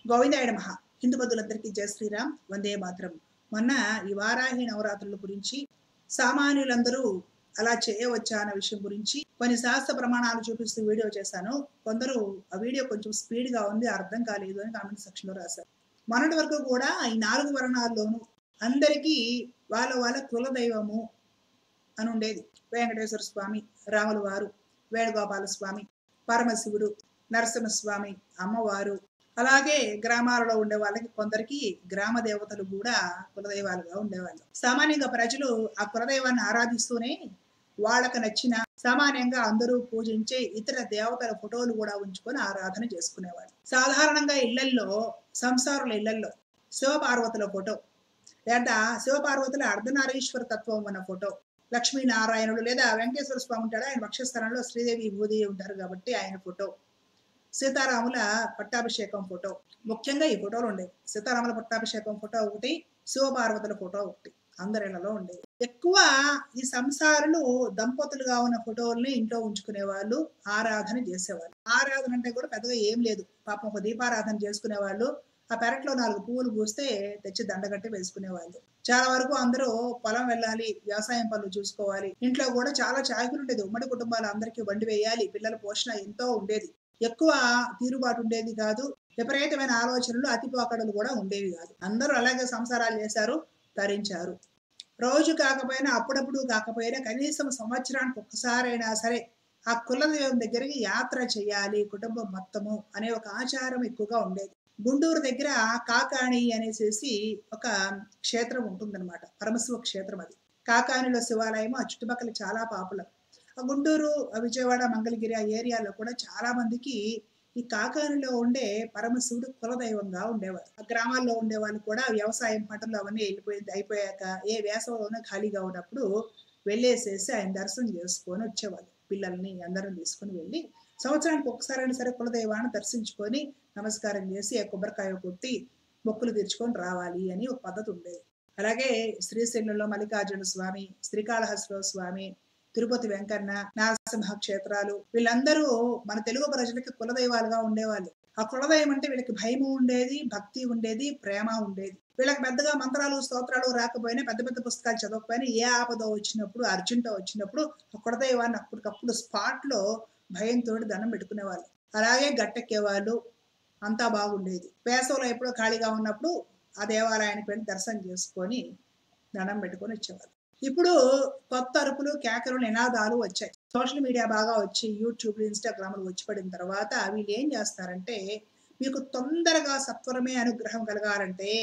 గోవిందాయ మహా హిందూ బంధువులందరికీ జయ శ్రీరామ్ వందే మాత్రం మొన్న ఈ వారాహి నవరాత్రుల గురించి సామాన్యులందరూ అలా చేయవచ్చా అన్న విషయం గురించి కొన్ని శాస్త్ర ప్రమాణాలు చూపిస్తూ వీడియో చేశాను కొందరు ఆ వీడియో కొంచెం స్పీడ్ గా ఉంది అర్థం కాలేదు అని కామెంట్ సెక్షన్ లో రాశారు మొన్నటి వరకు కూడా ఈ నాలుగు వర్ణాల్లోనూ అందరికీ వాళ్ళ వాళ్ళ కులదైవము అని ఉండేది వెంకటేశ్వర స్వామి రాముల వారు వేణుగోపాల స్వామి పరమశివుడు నరసింహస్వామి అమ్మవారు అలాగే గ్రామాలలో ఉండే వాళ్ళకి కొందరికి గ్రామ దేవతలు కూడా కులదైవాలుగా ఉండేవాళ్ళు సామాన్యంగా ప్రజలు ఆ కులదైవాన్ని ఆరాధిస్తూనే వాళ్ళకు నచ్చిన సామాన్యంగా అందరూ పూజించే ఇతర దేవతల ఫోటోలు కూడా ఉంచుకొని ఆరాధన చేసుకునేవాళ్ళు సాధారణంగా ఇళ్లల్లో సంసారుల ఇళ్లల్లో శివపార్వతుల ఫోటో లేదా శివపార్వతుల అర్ధనారీశ్వర తత్వం ఉన్న ఫోటో లక్ష్మీనారాయణుడు లేదా వెంకటేశ్వర స్వామి ఉంటాడు ఆయన వక్షస్థానంలో శ్రీదేవి భూదేవి ఉంటారు కాబట్టి ఆయన ఫోటో సీతారాముల పట్టాభిషేకం ఫోటో ముఖ్యంగా ఈ ఫోటోలు ఉండేవి సీతారాముల పట్టాభిషేకం ఫోటో ఒకటి శివపార్వతుల ఫోటో ఒకటి అందరిళ్లలో ఉండేవి ఎక్కువ ఈ సంసారులు దంపతులుగా ఉన్న ఫోటోల్ని ఇంట్లో ఉంచుకునే వాళ్ళు ఆరాధన చేసేవాళ్ళు ఆరాధన అంటే కూడా పెద్దగా ఏం లేదు పాపం ఒక దీపారాధన చేసుకునే వాళ్ళు ఆ పెరట్లో నాలుగు పువ్వులు పూస్తే తెచ్చి దండగట్టి వేసుకునేవాళ్ళు చాలా వరకు అందరూ పొలం వెళ్ళాలి వ్యవసాయం పనులు చూసుకోవాలి ఇంట్లో కూడా చాలా చాకులు ఉండేది ఉమ్మడి కుటుంబాలు అందరికీ వండి వేయాలి పిల్లల పోషణ ఎంతో ఉండేది ఎక్కువ తీరుబాటు ఉండేది కాదు విపరీతమైన ఆలోచనలు అతిపోకడలు కూడా ఉండేవి కాదు అందరూ అలాగే సంసారాలు చేశారు తరించారు రోజు కాకపోయినా అప్పుడప్పుడు కాకపోయినా కనీసం సంవత్సరానికి ఒక్కసారైనా సరే ఆ కులదైవం దగ్గరికి యాత్ర చేయాలి కుటుంబం మొత్తము అనే ఒక ఆచారం ఎక్కువగా ఉండేది గుంటూరు దగ్గర కాకాణి అనేసి ఒక క్షేత్రం ఉంటుందన్నమాట పరమశివ క్షేత్రం అది కాకాణిలో శివాలయం ఆ చుట్టుపక్కల చాలా పాపులర్ ఆ గుంటూరు ఆ విజయవాడ మంగళగిరి ఆ ఏరియాలో కూడా చాలా మందికి ఈ కాకానిలో ఉండే పరమశివుడు కులదైవంగా ఉండేవారు ఆ గ్రామాల్లో ఉండే వాళ్ళు కూడా వ్యవసాయం పంటలు అవన్నీ వెళ్ళిపోయింది అయిపోయాక ఏ వేసవిలోనే ఖాళీగా ఉన్నప్పుడు వెళ్ళేసేసి ఆయన దర్శనం చేసుకొని వచ్చేవాళ్ళు పిల్లల్ని అందరం తీసుకుని వెళ్ళి సంవత్సరానికి ఒక్కసారైనా సరే కులదైవాన్ని దర్శించుకొని నమస్కారం చేసి ఆ కొబ్బరికాయ కొట్టి మొక్కులు తీర్చుకొని రావాలి అని ఒక పద్ధతి ఉండేది అలాగే శ్రీశైలంలో మల్లికార్జున స్వామి శ్రీకాళహస్తిలో స్వామి తిరుపతి వెంకన్న నరసింహ క్షేత్రాలు వీళ్ళందరూ మన తెలుగు ప్రజలకి కులదైవాలుగా ఉండేవాళ్ళు ఆ కులదైవం అంటే వీళ్ళకి భయము ఉండేది భక్తి ఉండేది ప్రేమ ఉండేది వీళ్ళకి పెద్దగా మంత్రాలు స్తోత్రాలు రాకపోయినా పెద్ద పెద్ద పుస్తకాలు చదవకపోయినా ఏ ఆపద వచ్చినప్పుడు అర్జెంట్ వచ్చినప్పుడు ఆ కులదైవాన్ని అప్పటికప్పుడు స్పాట్ లో భయంతో దండం పెట్టుకునేవాళ్ళు అలాగే గట్టెక్కేవాళ్ళు అంతా బాగుండేది వేసవిలో ఎప్పుడో ఖాళీగా ఉన్నప్పుడు ఆ దేవాలయానికి వెళ్ళి దర్శనం చేసుకొని దండం పెట్టుకొని వచ్చేవాళ్ళు ఇప్పుడు కొత్త అరుపులు కేకలు నినాదాలు వచ్చాయి సోషల్ మీడియా బాగా వచ్చి యూట్యూబ్ ఇన్స్టాగ్రామ్లు వచ్చి పడిన తర్వాత వీళ్ళు ఏం చేస్తారంటే మీకు తొందరగా సత్వరమే అనుగ్రహం కలగాలంటే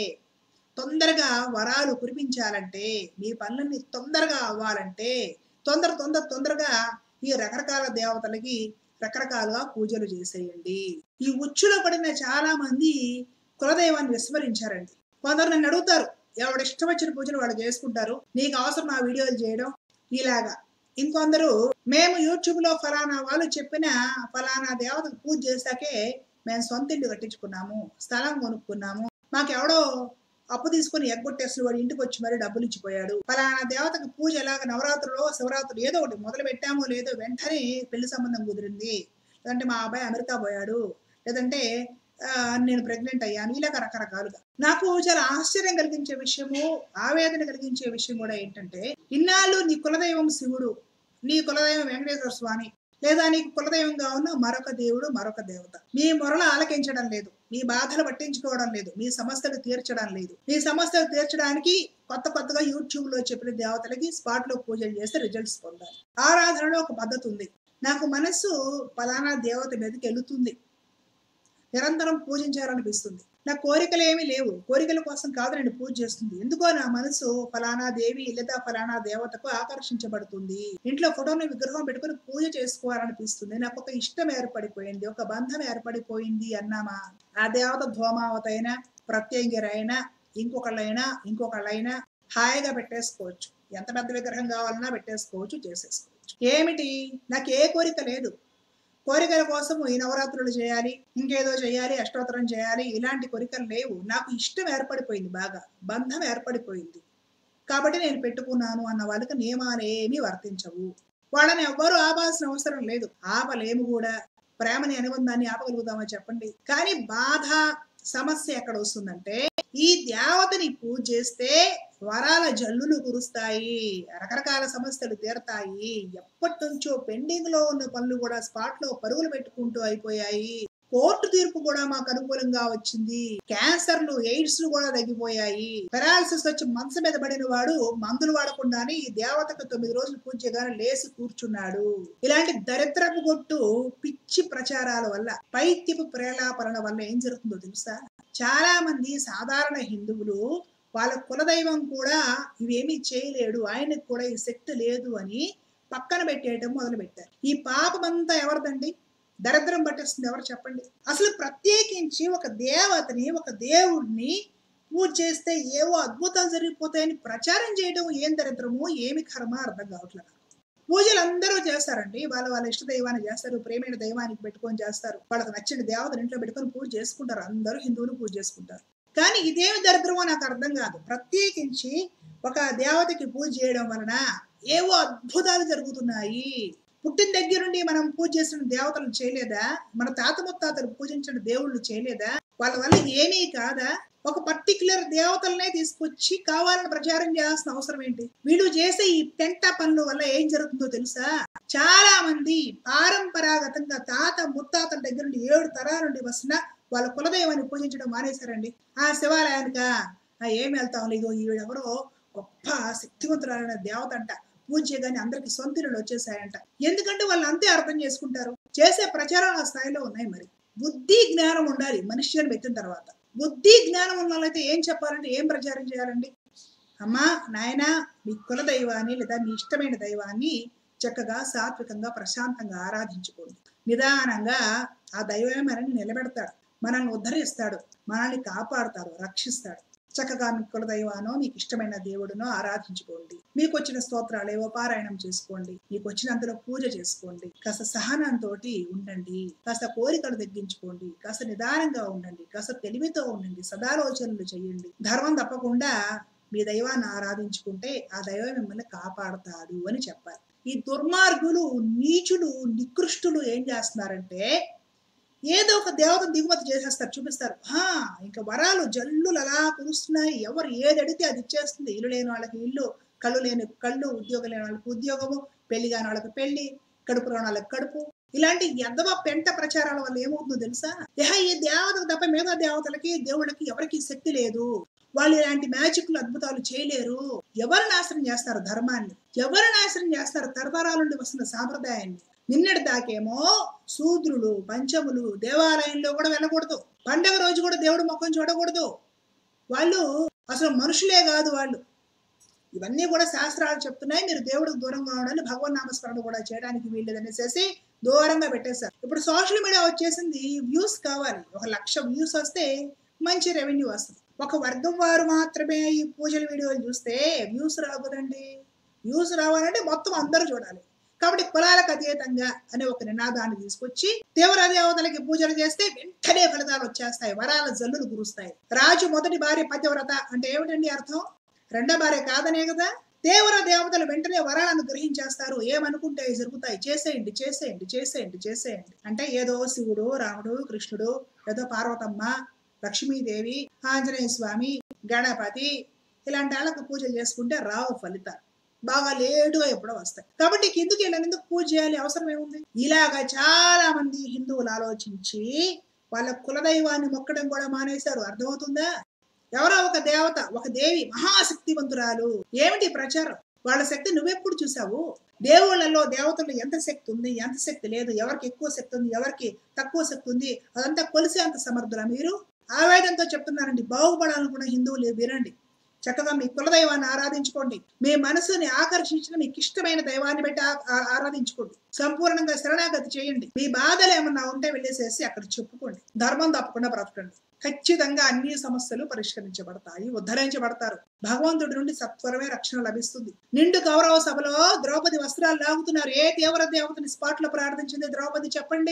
తొందరగా వరాలు కురిపించాలంటే మీ పనులన్నీ తొందరగా అవ్వాలంటే తొందర తొందర తొందరగా ఈ రకరకాల దేవతలకి రకరకాలుగా పూజలు చేసేయండి ఈ ఉచ్చులో పడిన చాలా మంది కులదైవాన్ని విస్మరించారండి కొందరు నన్ను అడుగుతారు ఎవడ ఇష్టం వచ్చిన పూజలు వాళ్ళు చేసుకుంటారు నీకు అవసరం ఆ వీడియోలు చేయడం ఇలాగా ఇంకొందరు మేము యూట్యూబ్ లో ఫలానా వాళ్ళు చెప్పిన ఫలానా దేవతకు పూజ చేశాకే మేము సొంత ఇల్లు కట్టించుకున్నాము స్థలం కొనుక్కున్నాము మాకెవడో అప్పు తీసుకుని ఎగ్గొట్టేసి వాడు ఇంటికి వచ్చి మరి డబ్బులు ఇచ్చిపోయాడు ఫలానా దేవతకు పూజ ఎలాగ నవరాత్రులు శివరాత్రులు ఏదో ఒకటి మొదలు పెట్టామో లేదో వెంటనే పెళ్లి సంబంధం కుదిరింది లేదంటే మా అబ్బాయి అమెరికా పోయాడు లేదంటే నేను ప్రెగ్నెంట్ అయ్యాను ఇలాగ రకరకాలుగా నాకు చాలా ఆశ్చర్యం కలిగించే విషయము ఆవేదన కలిగించే విషయం కూడా ఏంటంటే ఇన్నాళ్ళు నీ కులదైవం శివుడు నీ కులదైవం వెంకటేశ్వర స్వామి లేదా నీకు కులదైవంగా ఉన్న మరొక దేవుడు మరొక దేవత మీ మొరలు ఆలకించడం లేదు మీ బాధలు పట్టించుకోవడం లేదు మీ సమస్యలు తీర్చడం లేదు మీ సమస్యలు తీర్చడానికి కొత్త కొత్తగా యూట్యూబ్ లో చెప్పిన దేవతలకి స్పాట్ లో పూజలు చేస్తే రిజల్ట్స్ పొందాలి ఆరాధనలో ఒక పద్ధతి ఉంది నాకు మనస్సు ఫలానా దేవత మీదకి వెళుతుంది నిరంతరం పూజించాలనిపిస్తుంది నా కోరికలు ఏమీ లేవు కోరికల కోసం కాదు నేను పూజ చేస్తుంది ఎందుకో నా మనసు ఫలానా దేవి లేదా ఫలానా దేవతకు ఆకర్షించబడుతుంది ఇంట్లో ఫోటోని విగ్రహం పెట్టుకుని పూజ చేసుకోవాలనిపిస్తుంది నాకు ఒక ఇష్టం ఏర్పడిపోయింది ఒక బంధం ఏర్పడిపోయింది అన్నామా ఆ దేవత ధూమావతైనా ప్రత్యంగిరైనా ఇంకొకళ్ళైనా ఇంకొకళ్ళైనా హాయిగా పెట్టేసుకోవచ్చు ఎంత పెద్ద విగ్రహం కావాలన్నా పెట్టేసుకోవచ్చు చేసేసుకోవచ్చు ఏమిటి నాకు ఏ కోరిక లేదు కోరికల కోసం ఈ నవరాత్రులు చేయాలి ఇంకేదో చేయాలి అష్టోత్తరం చేయాలి ఇలాంటి కోరికలు లేవు నాకు ఇష్టం ఏర్పడిపోయింది బాగా బంధం ఏర్పడిపోయింది కాబట్టి నేను పెట్టుకున్నాను అన్న వాళ్ళకి నియమాలు ఏమీ వర్తించవు వాళ్ళని ఎవ్వరూ ఆపాల్సిన అవసరం లేదు ఆపలేము కూడా ప్రేమని అనుబంధాన్ని ఆపగలుగుతామా చెప్పండి కానీ బాధ సమస్య ఎక్కడ వస్తుందంటే ఈ దేవతని పూజ చేస్తే వరాల జల్లులు కురుస్తాయి రకరకాల సమస్యలు తీరతాయి ఎప్పటి నుంచో పెండింగ్ లో ఉన్న పనులు కూడా స్పాట్ లో పరుగులు పెట్టుకుంటూ అయిపోయాయి కోర్టు తీర్పు కూడా మాకు అనుకూలంగా వచ్చింది క్యాన్సర్లు ఎయిడ్స్ కూడా తగ్గిపోయాయి పెరాలసిస్ వచ్చి మనసు మీద పడిన వాడు మందులు వాడకుండానే ఈ దేవతకు తొమ్మిది రోజులు పూజ చేయగానే లేసి కూర్చున్నాడు ఇలాంటి దరిద్రపు కొట్టు పిచ్చి ప్రచారాల వల్ల పైత్యపు ప్రేలాపరణ వల్ల ఏం జరుగుతుందో తెలుసా చాలా మంది సాధారణ హిందువులు వాళ్ళ కులదైవం కూడా ఇవేమీ చేయలేడు ఆయనకు కూడా ఈ శక్తి లేదు అని పక్కన పెట్టేయటం మొదలు పెట్టారు ఈ పాపమంతా ఎవరిదండి దరిద్రం పట్టేస్తుంది ఎవరు చెప్పండి అసలు ప్రత్యేకించి ఒక దేవతని ఒక దేవుడిని పూజ చేస్తే ఏవో అద్భుతాలు జరిగిపోతాయని ప్రచారం చేయడం ఏం దరిద్రమో ఏమి కర్మ అర్థం కావట్లేదు పూజలు అందరూ చేస్తారండి వాళ్ళ వాళ్ళ ఇష్ట దైవాన్ని చేస్తారు ప్రేమైన దైవానికి పెట్టుకొని చేస్తారు వాళ్ళకి నచ్చిన దేవతను ఇంట్లో పెట్టుకొని పూజ చేసుకుంటారు అందరూ హిందువులు పూజ చేసుకుంటారు కానీ ఇదేమి దరిద్రమో నాకు అర్థం కాదు ప్రత్యేకించి ఒక దేవతకి పూజ చేయడం వలన ఏవో అద్భుతాలు జరుగుతున్నాయి పుట్టిన దగ్గర నుండి మనం పూజ చేసిన దేవతలు చేయలేదా మన తాత ముత్తాతలు పూజించిన దేవుళ్ళు చేయలేదా వాళ్ళ వల్ల ఏమీ కాదా ఒక పర్టికులర్ దేవతలనే తీసుకొచ్చి కావాలని ప్రచారం చేయాల్సిన అవసరం ఏంటి వీళ్ళు చేసే ఈ పెంట పనుల వల్ల ఏం జరుగుతుందో తెలుసా చాలా మంది పారంపరాగతంగా తాత ముత్తాతల దగ్గర నుండి ఏడు తరాల నుండి వస్తున్న వాళ్ళ కులదైవాన్ని పూజించడం మానేశారండి ఆ శివాలయానిక ఆ ఏం వెళ్తాం లేదు ఈవిడెవరో గొప్ప శక్తివంతురాలైన దేవత అంట పూజ చేయగానే అందరికి సొంతిళ్ళు వచ్చేసాయంట ఎందుకంటే వాళ్ళు అంతే అర్థం చేసుకుంటారు చేసే ప్రచారాలు ఆ స్థాయిలో ఉన్నాయి మరి బుద్ధి జ్ఞానం ఉండాలి మనిషి అని పెట్టిన తర్వాత బుద్ధి జ్ఞానం ఉన్న వాళ్ళైతే ఏం చెప్పాలంటే ఏం ప్రచారం చేయాలండి అమ్మా నాయన మీ కుల దైవాన్ని లేదా మీ ఇష్టమైన దైవాన్ని చక్కగా సాత్వికంగా ప్రశాంతంగా ఆరాధించుకోండి నిదానంగా ఆ దైవమే మనల్ని నిలబెడతాడు మనల్ని ఉద్ధరిస్తాడు మనల్ని కాపాడుతాడు రక్షిస్తాడు చక్కగా మీ కుల దైవానో మీకు ఇష్టమైన దేవుడునో ఆరాధించుకోండి మీకు వచ్చిన స్తోత్రాలు ఏవో పారాయణం చేసుకోండి మీకు వచ్చినంతలో పూజ చేసుకోండి కాస్త సహనంతో ఉండండి కాస్త కోరికలు తగ్గించుకోండి కాస్త నిదానంగా ఉండండి కాస్త తెలివితో ఉండండి సదాలోచనలు చేయండి ధర్మం తప్పకుండా మీ దైవాన్ని ఆరాధించుకుంటే ఆ దైవం మిమ్మల్ని కాపాడతాడు అని చెప్పాలి ఈ దుర్మార్గులు నీచులు నికృష్టులు ఏం చేస్తున్నారంటే ఏదో ఒక దేవతను దిగుమతి చేసేస్తారు చూపిస్తారు హా ఇంకా వరాలు జల్లులు అలా కురుస్తున్నాయి ఎవరు ఏది అడిగితే అది ఇచ్చేస్తుంది ఇల్లు లేని వాళ్ళకి ఇల్లు కళ్ళు లేని కళ్ళు ఉద్యోగం లేని వాళ్ళకి ఉద్యోగము పెళ్లి కాని వాళ్ళకి పెళ్లి కడుపు రాని వాళ్ళకి కడుపు ఇలాంటి ఎద్దవ పెంట ప్రచారాల వల్ల ఏమవుతుందో తెలుసా యహ ఈ దేవతకు తప్ప మిగతా దేవతలకి దేవుళ్ళకి ఎవరికి శక్తి లేదు వాళ్ళు ఇలాంటి మ్యాజిక్లు అద్భుతాలు చేయలేరు ఎవరు నాశనం చేస్తారు ధర్మాన్ని ఎవరు నాశనం చేస్తారు తరతరాల నుండి వస్తున్న సాంప్రదాయాన్ని నిన్నటి దాకేమో శూద్రులు పంచములు దేవాలయంలో కూడా వెళ్ళకూడదు పండగ రోజు కూడా దేవుడు ముఖం చూడకూడదు వాళ్ళు అసలు మనుషులే కాదు వాళ్ళు ఇవన్నీ కూడా శాస్త్రాలు చెప్తున్నాయి మీరు దేవుడికి దూరంగా ఉండాలి భగవన్ నామస్మరణ కూడా చేయడానికి వీల్లేదనేసేసి దూరంగా పెట్టేశారు ఇప్పుడు సోషల్ మీడియా వచ్చేసింది వ్యూస్ కావాలి ఒక లక్ష వ్యూస్ వస్తే మంచి రెవెన్యూ వస్తుంది ఒక వర్గం వారు మాత్రమే ఈ పూజల వీడియోలు చూస్తే వ్యూస్ రావు కదండి వ్యూస్ రావాలంటే మొత్తం అందరూ చూడాలి కాబట్టి కులాలకు అతీతంగా అనే ఒక నినాదాన్ని తీసుకొచ్చి తీవ్ర దేవతలకి పూజలు చేస్తే వెంటనే ఫలితాలు వచ్చేస్తాయి వరాల జల్లులు కురుస్తాయి రాజు మొదటి భార్య పతివ్రత అంటే ఏమిటండి అర్థం రెండో భార్య కాదనే కదా తీవ్ర దేవతలు వెంటనే వరాలను గ్రహించేస్తారు ఏమనుకుంటే అవి జరుగుతాయి చేసేయండి చేసేయండి చేసేయండి చేసేయండి అంటే ఏదో శివుడు రాముడు కృష్ణుడు ఏదో పార్వతమ్మ లక్ష్మీదేవి ఆంజనేయ స్వామి గణపతి ఇలాంటి వాళ్ళకు పూజలు చేసుకుంటే రావు ఫలితాలు బాగా లేటుగా ఎప్పుడో వస్తాయి కాబట్టి కిందకి వెళ్ళినందుకు పూజ చేయాలి అవసరం ఏముంది ఇలాగా చాలా మంది హిందువులు ఆలోచించి వాళ్ళ కులదైవాన్ని మొక్కడం కూడా మానేశారు అర్థమవుతుందా ఎవరో ఒక దేవత ఒక దేవి మహాశక్తివంతురాలు ఏమిటి ప్రచారం వాళ్ళ శక్తి నువ్వెప్పుడు చూసావు దేవుళ్ళలో దేవతలు ఎంత శక్తి ఉంది ఎంత శక్తి లేదు ఎవరికి ఎక్కువ శక్తి ఉంది ఎవరికి తక్కువ శక్తి ఉంది అదంతా కొలిసే అంత సమర్థులా మీరు ఆవేదంతో చెప్తున్నారండి బాగుపడాలనుకున్న హిందువులు వినండి చక్కగా మీ కులదైవాన్ని ఆరాధించుకోండి మీ మనసుని ఆకర్షించిన మీకు ఇష్టమైన దైవాన్ని పెట్టి ఆ- ఆ- ఆరాధించుకోండి సంపూర్ణంగా శరణాగతి చేయండి మీ బాధలు ఏమన్నా ఉంటే వెళ్ళేసేసి అక్కడ చెప్పుకోండి ధర్మం తప్పకుండా బ్రతకండి ఖచ్చితంగా అన్ని సమస్యలు పరిష్కరించబడతాయి ఉద్ధరించబడతారు భగవంతుడి నుండి సత్వరమే రక్షణ లభిస్తుంది నిండు గౌరవ సభలో ద్రౌపది వస్త్రాలు లాగుతున్నారు ఏ తీవ్ర దేవతని స్పాట్ లో ప్రార్థించింది ద్రౌపది చెప్పండి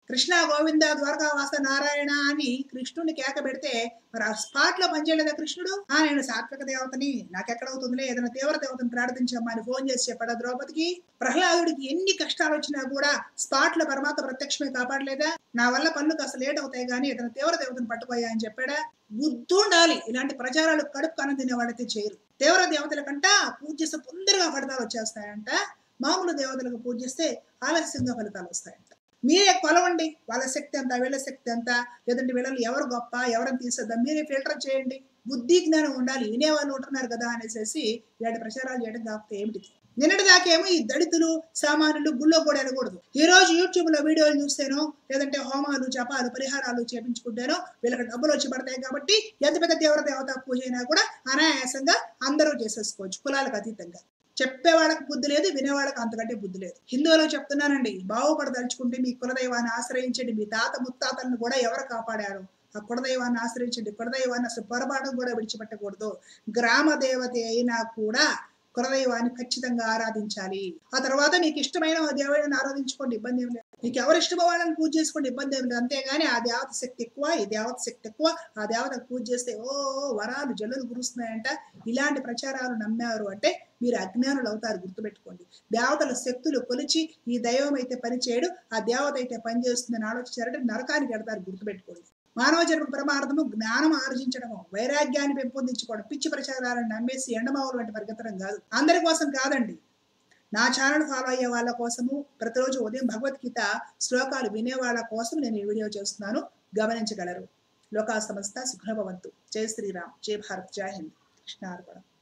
కృష్ణ గోవింద ద్వారకావాస నారాయణ అని కృష్ణుని కేక పెడితే మరి ఆ స్పాట్ లో పనిచేయలేదా కృష్ణుడు ఆ నేను సాత్విక దేవతని నాకెక్కడవుతుందిలే ఏదైనా తీవ్ర దేవతని ప్రార్థించమ్మా అని ఫోన్ చేసి చెప్పాడా ద్రౌపదికి ప్రహ్లాదుడికి ఎన్ని కష్టాలు వచ్చినా కూడా స్పాట్ లో పరమాత్మ ప్రత్యక్షమే కాపాడలేదా నా వల్ల పనులు కాస్త లేట్ అవుతాయి కానీ ఏదైనా తీవ్ర దేవతను పట్టుకోయా అని చెప్పాడా బుద్ధి ఉండాలి ఇలాంటి ప్రచారాలు కడుపు కనం తినేవాడైతే చేయరు తీవ్ర దేవతల కంట పూజ చేస్తే తొందరగా ఫలితాలు వచ్చేస్తాయంట మామూలు దేవతలకు పూజ చేస్తే ఆలస్యంగా ఫలితాలు వస్తాయంట మీరే కొలవండి వాళ్ళ శక్తి ఎంత వీళ్ళ శక్తి ఎంత లేదంటే వీళ్ళలో ఎవరు గొప్ప ఎవరిని తీసేద్దాం మీరే ఫిల్టర్ చేయండి బుద్ధి జ్ఞానం ఉండాలి వినేవాళ్ళు ఉంటున్నారు కదా అనేసి ఇలాంటి ప్రచారాలు చేయడం కాకపోతే ఏమిటి నిన్నటి దాకేమో ఈ దళితులు సామాన్యులు గుళ్ళో కూడా వెళ్ళకూడదు ఈ రోజు యూట్యూబ్ లో వీడియోలు చూస్తేనో లేదంటే హోమాలు జపాలు పరిహారాలు చేపించుకుంటేనో వీళ్ళకి డబ్బులు వచ్చి పడతాయి కాబట్టి ఎంత పెద్ద దేవత దేవత పూజ అయినా కూడా అనాయాసంగా అందరూ చేసేసుకోవచ్చు కులాలకు అతీతంగా చెప్పేవాళ్ళకి బుద్ధి లేదు వినేవాళ్ళకి అంతకంటే బుద్ధి లేదు హిందువులో చెప్తున్నానండి బాగుపడదలుచుకుంటే మీ కులదైవాన్ని ఆశ్రయించండి మీ తాత ముత్తాతలను కూడా ఎవరు కాపాడారు ఆ కులదైవాన్ని ఆశ్రయించండి కులదైవాన్ని అసలు పొరపాటు కూడా విడిచిపెట్టకూడదు గ్రామ దేవత అయినా కూడా కులదైవాన్ని ఖచ్చితంగా ఆరాధించాలి ఆ తర్వాత మీకు ఇష్టమైన దేవుడిని ఆరాధించుకోండి ఇబ్బంది ఏం లేదు మీకు ఎవరు ఇష్టమో వాళ్ళని పూజ చేసుకోండి ఇబ్బంది ఏం లేదు అంతేగాని ఆ దేవత శక్తి ఎక్కువ ఈ దేవత శక్తి ఎక్కువ ఆ దేవతకు పూజ చేస్తే ఓ వరాలు జల్లులు కురుస్తున్నాయంట ఇలాంటి ప్రచారాలు నమ్మారు అంటే మీరు అజ్ఞానులు అవుతారు గుర్తుపెట్టుకోండి దేవతల శక్తులు కొలిచి ఈ దైవం అయితే పనిచేయడు ఆ దేవత అయితే పనిచేస్తుందని ఆలోచించారంటే నరకానికి వెడతారు గుర్తుపెట్టుకోండి మానవ జన్మ ప్రమార్థము జ్ఞానం ఆర్జించడము వైరాగ్యాన్ని పెంపొందించుకోవడం పిచ్చి ప్రచారాలను నమ్మేసి ఎండమావులు వంటి పరిగెత్తడం కాదు అందరి కోసం కాదండి నా ఛానల్ ఫాలో అయ్యే వాళ్ళ కోసము ప్రతిరోజు ఉదయం భగవద్గీత శ్లోకాలు వినే వాళ్ళ కోసం నేను ఈ వీడియో చేస్తున్నాను గమనించగలరు లోకా సంస్థ సుఖభవంతు జై శ్రీరామ్ జై భారత్ జై హింద్ కృష్ణార్పణ